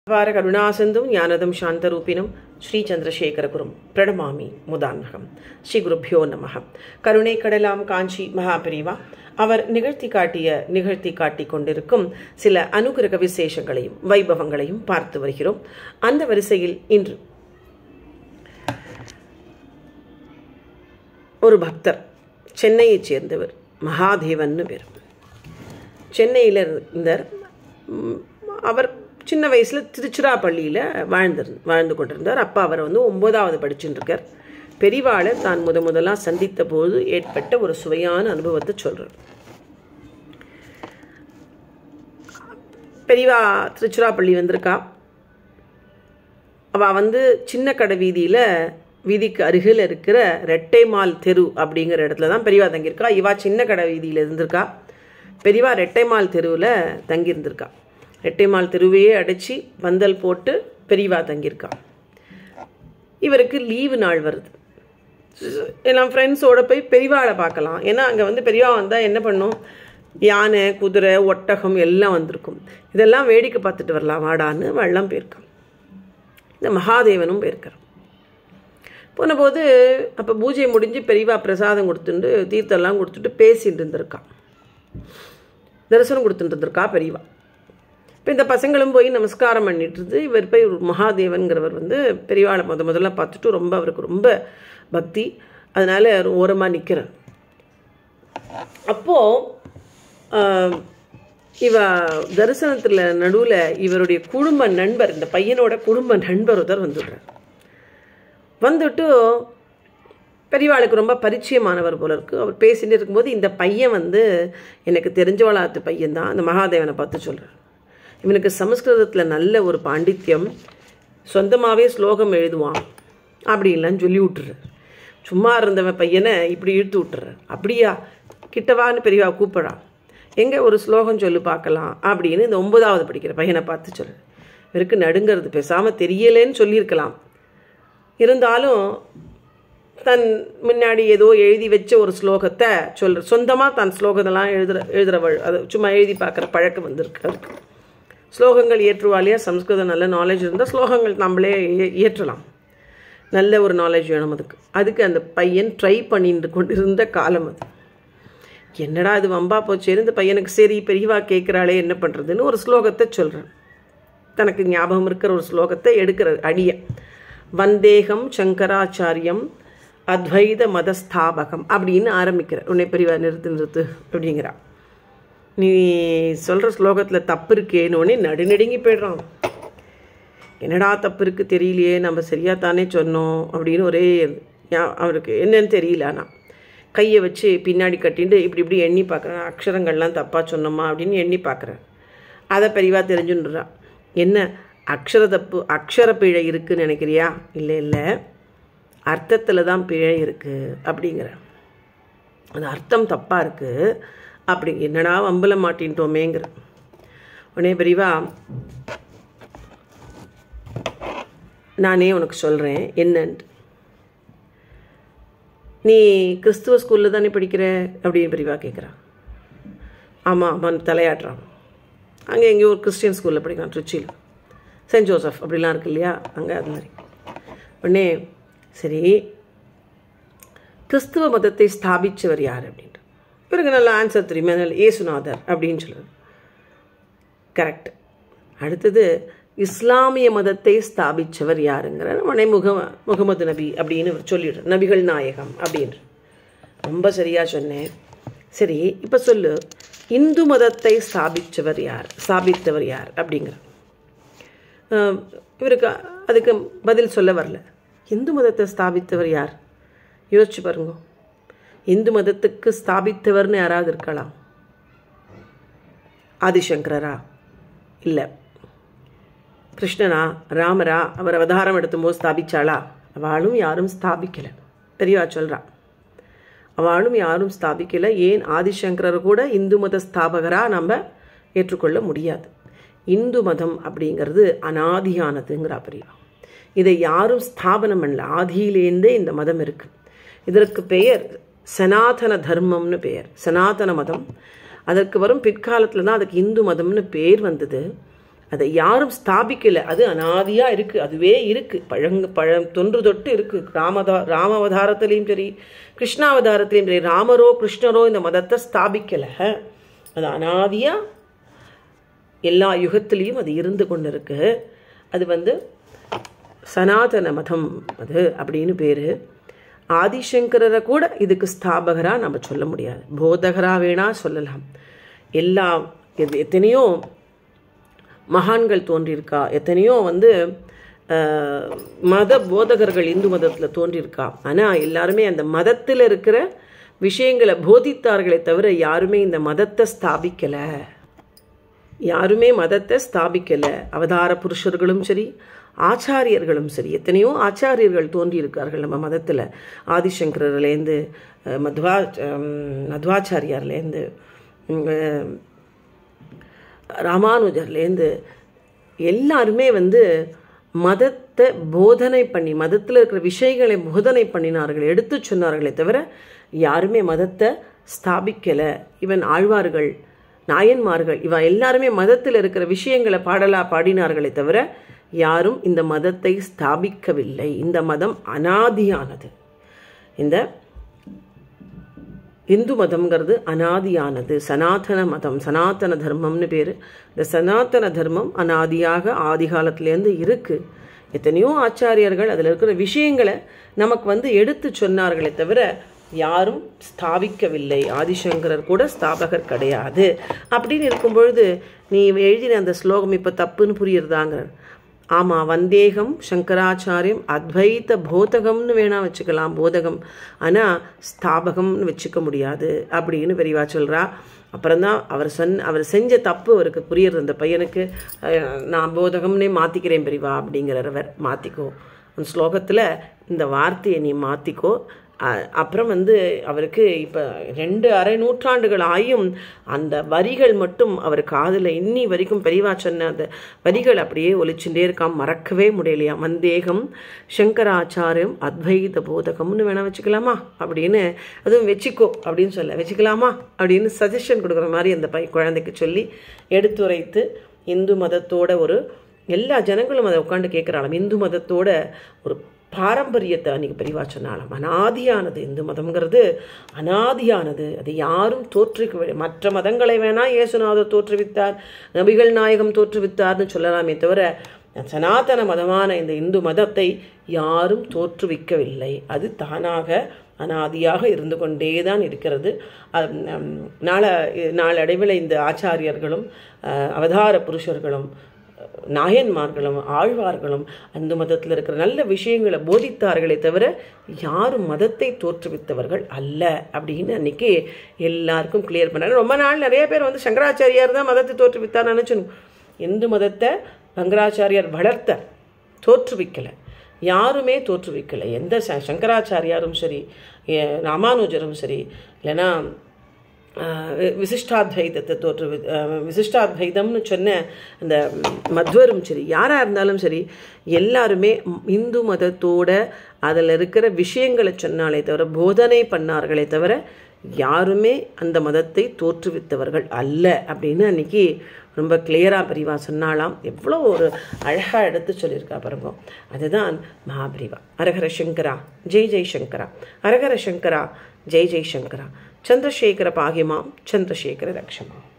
அபார கருணாசந்தும் ஞானதம் சாந்தரூபிணம் ஸ்ரீ சந்திரசேகரகுரும் பிரணமாமி முதான்னகம் ஸ்ரீ குருப்பியோ நமக கருணை கடலாம் காஞ்சி மகாபிரிவா அவர் நிகழ்த்தி காட்டிய நிகழ்த்தி காட்டிக் கொண்டிருக்கும் சில அனுகிரக விசேஷங்களையும் வைபவங்களையும் பார்த்து வருகிறோம் அந்த வரிசையில் இன்று ஒரு பக்தர் சென்னையைச் சேர்ந்தவர் மகாதேவன்னு பேர் சென்னையில் இருந்தார் ம், அவர் சின்ன வயசில் திருச்சிராப்பள்ளியில் வாழ்ந்திரு வாழ்ந்து கொண்டிருந்தார் அப்பா அவரை வந்து ஒன்பதாவது படிச்சுட்டு இருக்கார் பெரிவாளை தான் முத முதலாக சந்தித்த போது ஏற்பட்ட ஒரு சுவையான அனுபவத்தை சொல்கிறார் பெரியவா திருச்சிராப்பள்ளி வந்திருக்கா அவள் வந்து சின்ன கடை வீதியில் வீதிக்கு அருகில் இருக்கிற ரெட்டைமால் தெரு அப்படிங்கிற இடத்துல தான் பெரியவா தங்கியிருக்கா இவா சின்ன கடை வீதியில் இருந்திருக்கா பெரியவா ரெட்டைமால் தெருவில் தங்கியிருந்திருக்கா ரெட்டைமால் தெருவையே அடைச்சி பந்தல் போட்டு பெரியவா தங்கியிருக்கா இவருக்கு லீவு நாள் வருது எல்லாம் ஃப்ரெண்ட்ஸோட போய் பெரியவாளை பார்க்கலாம் ஏன்னா அங்கே வந்து பெரியவா வந்தால் என்ன பண்ணும் யானை குதிரை ஒட்டகம் எல்லாம் வந்திருக்கும் இதெல்லாம் வேடிக்கை பார்த்துட்டு வரலாம் வாடான்னு வெள்ளம் போயிருக்கான் இந்த மகாதேவனும் போயிருக்கார் போனபோது அப்போ பூஜை முடிஞ்சு பெரியவா பிரசாதம் கொடுத்துட்டு தீர்த்தம்லாம் கொடுத்துட்டு பேசிட்டு இருந்திருக்கான் தரிசனம் கொடுத்துட்டு இருந்திருக்கா பெரியவா இப்போ இந்த பசங்களும் போய் நமஸ்காரம் பண்ணிட்டு இருந்து இவர் போய் ஒரு மகாதேவன்கிறவர் வந்து பெரியவாளை முத முதல்ல பார்த்துட்டு ரொம்ப அவருக்கு ரொம்ப பக்தி அதனால ஓரமாக நிற்கிறார் அப்போது இவ தரிசனத்தில் நடுவில் இவருடைய குடும்ப நண்பர் இந்த பையனோட குடும்ப நண்பர் ஒருத்தர் வந்துடுறார் வந்துட்டு பெரியவாளுக்கு ரொம்ப பரிச்சயமானவர் போல இருக்கு அவர் பேசிட்டு இருக்கும்போது இந்த பையன் வந்து எனக்கு தெரிஞ்சவளாத்து பையன் தான் அந்த மகாதேவனை பார்த்து சொல்கிறார் இவனுக்கு சமஸ்கிருதத்தில் நல்ல ஒரு பாண்டித்யம் சொந்தமாகவே ஸ்லோகம் எழுதுவான் அப்படின்லாம் சொல்லி விட்டுறார் சும்மா இருந்தவன் பையனை இப்படி இழுத்து விட்டுறார் அப்படியா கிட்டவான்னு பெரியவா கூப்பிடா எங்கே ஒரு ஸ்லோகம் சொல்லு பார்க்கலாம் அப்படின்னு இந்த ஒன்பதாவது படிக்கிற பையனை பார்த்து சொல்கிறார் இவருக்கு நடுங்கிறது பேசாமல் தெரியலேன்னு சொல்லியிருக்கலாம் இருந்தாலும் தன் முன்னாடி ஏதோ எழுதி வச்ச ஒரு ஸ்லோகத்தை சொல்ற சொந்தமாக தன் ஸ்லோகத்தெல்லாம் எழுதுற எழுதுறவள் அது சும்மா எழுதி பார்க்குற பழக்கம் வந்திருக்கு அவருக்கு ஸ்லோகங்கள் ஏற்றுவாளியா சம்ஸ்கிருதம் நல்ல நாலேஜ் இருந்தால் ஸ்லோகங்கள் நம்மளே ஏ- இயற்றலாம் நல்ல ஒரு நாலேஜ் வேணும் அதுக்கு அதுக்கு அந்த பையன் ட்ரை பண்ணிட்டு கொண்டிருந்த காலம் அது என்னடா இது வம்பா போச்சு இந்த பையனுக்கு சரி பெரியவா கேட்குறாளே என்ன பண்ணுறதுன்னு ஒரு ஸ்லோகத்தை சொல்கிறேன் தனக்கு ஞாபகம் இருக்கிற ஒரு ஸ்லோகத்தை எடுக்கிற அடிய வந்தேகம் சங்கராச்சாரியம் அத்வைத மதஸ்தாபகம் அப்படின்னு ஆரம்பிக்கிற உன்னை பெரியவா நிறுத்து நிறுத்து அப்படிங்கிறா நீ சொல்கிற ஸ்லோகத்தில் தப்பு இருக்கேன்னு உடனே நடுநடுங்கி போயிடுறான் என்னடா தப்பு இருக்குது தெரியலையே நம்ம சரியாக தானே சொன்னோம் அப்படின்னு ஒரே ஞா- அவருக்கு என்னன்னு தெரியல ஆனால் கையை வச்சு பின்னாடி கட்டிட்டு இப்படி இப்படி எண்ணி பார்க்குறேன் அக்ஷரங்கள்லாம் தப்பாக சொன்னோமா அப்படின்னு எண்ணி பார்க்குறேன் அதை பெரியவா தெரிஞ்சுன்றா என்ன அக்ஷர தப்பு அக்ஷர பிழை இருக்குன்னு நினைக்கிறியா இல்லை இல்லை அர்த்தத்தில் தான் பிழை இருக்குது அப்படிங்கிற அது அர்த்தம் தப்பாக இருக்குது அப்படி என்னடா வம்பல மாட்டின்ட்டோமேங்கிற உடனே பெரியவா நானே உனக்கு சொல்கிறேன் என்னன்ட்டு நீ கிறிஸ்துவ ஸ்கூலில் தானே படிக்கிற அப்படின்னு பெரியவா கேட்குறான் ஆமாம் ஆமாம் தலையாட்டுறான் அங்கே எங்கேயோ ஒரு கிறிஸ்டியன் ஸ்கூலில் படிக்கிறான் திருச்சியில் சென்ட் ஜோசப் அப்படிலாம் இருக்கு இல்லையா அங்கே அது மாதிரி உடனே சரி கிறிஸ்துவ மதத்தை ஸ்தாபித்தவர் யார் அப்படின்ட்டு இவருக்கு நல்ல ஆன்சர் தெரியுமா நல்ல ஏசுநாதர் அப்படின்னு சொல்லுவார் கரெக்ட் அடுத்தது இஸ்லாமிய மதத்தை ஸ்தாபித்தவர் யாருங்கிற உடனே முக முகமது நபி அப்படின்னு இவர் சொல்லிடுறார் நபிகள் நாயகம் அப்படின்ற ரொம்ப சரியாக சொன்னேன் சரி இப்போ சொல்லு இந்து மதத்தை ஸ்தாபித்தவர் யார் ஸ்தாபித்தவர் யார் அப்படிங்கிற ஆஹ், இவருக்கு அதுக்கு பதில் சொல்ல வரல இந்து மதத்தை ஸ்தாபித்தவர் யார் யோசிச்சு பாருங்க இந்து மதத்துக்கு ஸ்தாபித்தவர்னு யாராவது இருக்கலாம் ஆதிசங்கரரா இல்லை கிருஷ்ணனா ராமரா அவர் அவதாரம் எடுத்தும்போது ஸ்தாபிச்சாளா அவளும் யாரும் ஸ்தாபிக்கலை பெரியவா சொல்றா அவளும் யாரும் ஸ்தாபிக்கலை ஏன் ஆதிசங்கரர் கூட இந்து மத ஸ்தாபகராக நம்ம ஏற்றுக்கொள்ள முடியாது இந்து மதம் அப்படிங்கிறது அனாதியானதுங்கிறா பெரியவா இதை யாரும் ஸ்தாபனம் பண்ணல ஆதியிலேருந்தே இந்த மதம் இருக்கு இதற்கு பெயர் சனாதன தர்மம்னு பெயர் சனாதன மதம் அதற்கு வரும் பிற்காலத்தில் தான் அதுக்கு இந்து மதம்னு பேர் வந்தது அதை யாரும் ஸ்தாபிக்கலை அது அனாதியாக இருக்குது அதுவே இருக்குது பழங்கு பழம் தொன்று தொட்டு இருக்குது ராமதா ராமாவதாரத்திலையும் சரி கிருஷ்ணாவதாரத்திலையும் சரி ராமரோ கிருஷ்ணரோ இந்த மதத்தை ஸ்தாபிக்கலை அது அனாதியாக எல்லா யுகத்திலையும் அது இருந்து கொண்டு இருக்கு அது வந்து சனாதன மதம் அது அப்படின்னு பேர் ஆதிசங்கரரை கூட இதுக்கு ஸ்தாபகராக நம்ம சொல்ல முடியாது போதகராக வேணா சொல்லலாம் எல்லா எத்- எத்தனையோ மகான்கள் தோன்றியிருக்கா எத்தனையோ வந்து அஹ், மத போதகர்கள் இந்து மதத்தில் தோன்றியிருக்கா ஆனால் எல்லாருமே அந்த மதத்தில் இருக்கிற விஷயங்களை போதித்தார்களே தவிர யாருமே இந்த மதத்தை ஸ்தாபிக்கலை யாருமே மதத்தை ஸ்தாபிக்கலை அவதார புருஷர்களும் சரி ஆச்சாரியர்களும் சரி எத்தனையோ ஆச்சாரியர்கள் தோன்றியிருக்கார்கள் நம்ம மதத்தில் ஆதிசங்கரர்லேருந்து அஹ், மத்வா அஹ், மத்வாச்சாரியார்லேருந்து உம், அஹ், ராமானுஜர்லேருந்து எல்லாருமே வந்து மதத்தை போதனை பண்ணி மதத்தில் இருக்கிற விஷயங்களை போதனை பண்ணினார்கள் எடுத்து சொன்னார்களே தவிர யாருமே மதத்தை ஸ்தாபிக்கலை இவன் ஆழ்வார்கள் நாயன்மார்கள் இவ எல்லாருமே மதத்தில் இருக்கிற விஷயங்களை பாடலா பாடினார்களே தவிர யாரும் இந்த மதத்தை ஸ்தாபிக்கவில்லை இந்த மதம் அனாதியானது இந்த இந்து மதம்ங்கிறது அனாதியானது சனாதன மதம் சனாதன தர்மம்னு பேர் இந்த சனாதன தர்மம் அனாதியாக ஆதி காலத்துலேருந்து இருக்குது எத்தனையோ ஆச்சாரியர்கள் அதில் இருக்கிற விஷயங்களை நமக்கு வந்து எடுத்து சொன்னார்களே தவிர யாரும் ஸ்தாபிக்கவில்லை ஆதிசங்கரர் கூட ஸ்தாபகர் கிடையாது அப்படின்னு இருக்கும் பொழுது நீ எழுதின அந்த ஸ்லோகம் இப்போ தப்புன்னு புரியுறதாங்க ஆமாம் வந்தேகம் சங்கராச்சாரியம் அத்வைத போதகம்னு வேணா வச்சுக்கலாம் போதகம் ஆனால் ஸ்தாபகம்னு வச்சுக்க முடியாது அப்படின்னு பெரியவா சொல்கிறா அப்புறம்தான் அவர் சொன்ன அவர் செஞ்ச தப்பு அவருக்கு புரியுறது அந்த பையனுக்கு அஹ், நான் போதகம்னே மாற்றிக்கிறேன் பெரியவா அப்படிங்கிறவர் மாற்றிக்கோ அந்த ஸ்லோகத்தில் இந்த வார்த்தையை நீ மாற்றிக்கோ அ- அப்புறம் வந்து அவருக்கு இப்போ ரெண்டு அரை நூற்றாண்டுகள் ஆயும் அந்த வரிகள் மட்டும் அவர் காதில் இன்னி வரைக்கும் பெரியவா சொன்ன அந்த வரிகள் அப்படியே ஒலிச்சுட்டே இருக்காம் மறக்கவே முடியலையா மந்தேகம் சங்கராச்சாரியம் அத்வைத போதகம்னு வேணா வச்சுக்கலாமா அப்படின்னு அதுவும் வச்சுக்கோ அப்படின்னு சொல்ல வச்சுக்கலாமா அப்படின்னு சஜஷன் கொடுக்குற மாதிரி அந்த பை குழந்தைக்கு சொல்லி எடுத்துரைத்து இந்து மதத்தோட ஒரு எல்லா ஜனங்களும் அதை உட்காந்து கேட்குறாளாம் இந்து மதத்தோட ஒரு பாரம்பரியத்தை அன்னைக்கு பெரியவா சொன்னாலும் அனாதியானது இந்து மதம்ங்கிறது அனாதியானது அது யாரும் தோற்றுக்க மற்ற மதங்களை வேணா இயேசுநாதர் தோற்றுவித்தார் நபிகள் நாயகம் தோற்றுவித்தார்னு சொல்லலாமே தவிர சனாதன மதமான இந்த இந்து மதத்தை யாரும் தோற்றுவிக்கவில்லை அது தானாக அனாதியாக இருந்து கொண்டே தான் இருக்கிறது அது, ம், நாள நாளடைவில் இந்த ஆச்சாரியர்களும் அஹ், அவதார புருஷர்களும் நாயன்மார்களும் ஆழ்வார்களும் அந்த மதத்தில் இருக்கிற நல்ல விஷயங்களை போதித்தார்களே தவிர யாரும் மதத்தை தோற்றுவித்தவர்கள் அல்ல அப்படின்னு அன்னைக்கு எல்லாருக்கும் கிளியர் பண்ணாங்க ரொம்ப நாள் நிறைய பேர் வந்து சங்கராச்சாரியார் தான் மதத்தை தோற்றுவித்தார் நினச்சணும் இந்து மதத்தை சங்கராச்சாரியார் வளர்த்த தோற்றுவிக்கலை யாருமே தோற்றுவிக்கலை எந்த ச- சங்கராச்சாரியாரும் சரி எ- ராமானுஜரும் சரி இல்லைன்னா ஆஹ் வி- விசிஷ்டாத்வைதத்தை தோற்று விசிஷ்டாத்வைதம்னு சொன்ன அந்த மத்வரும் சரி யாராக இருந்தாலும் சரி எல்லாருமே ம்- இந்து மதத்தோட அதில் இருக்கிற விஷயங்களை சொன்னாலே தவிர போதனை பண்ணார்களே தவிர யாருமே அந்த மதத்தை தோற்றுவித்தவர்கள் அல்ல அப்படின்னு அன்னைக்கு ரொம்ப கிளியராக பிரிவா சொன்னாலாம் எவ்வளோ ஒரு அழகாக எடுத்து சொல்லியிருக்கா பாருங்க அதுதான் மகாபிரிவா அரகர சங்கரா ஜெய் ஜெய் சங்கரா அரகர சங்கரா ஜெய் ஜெய் சங்கரா சந்திரசேகர பாகிமாம் சந்திரசேகர ரக்ஷமா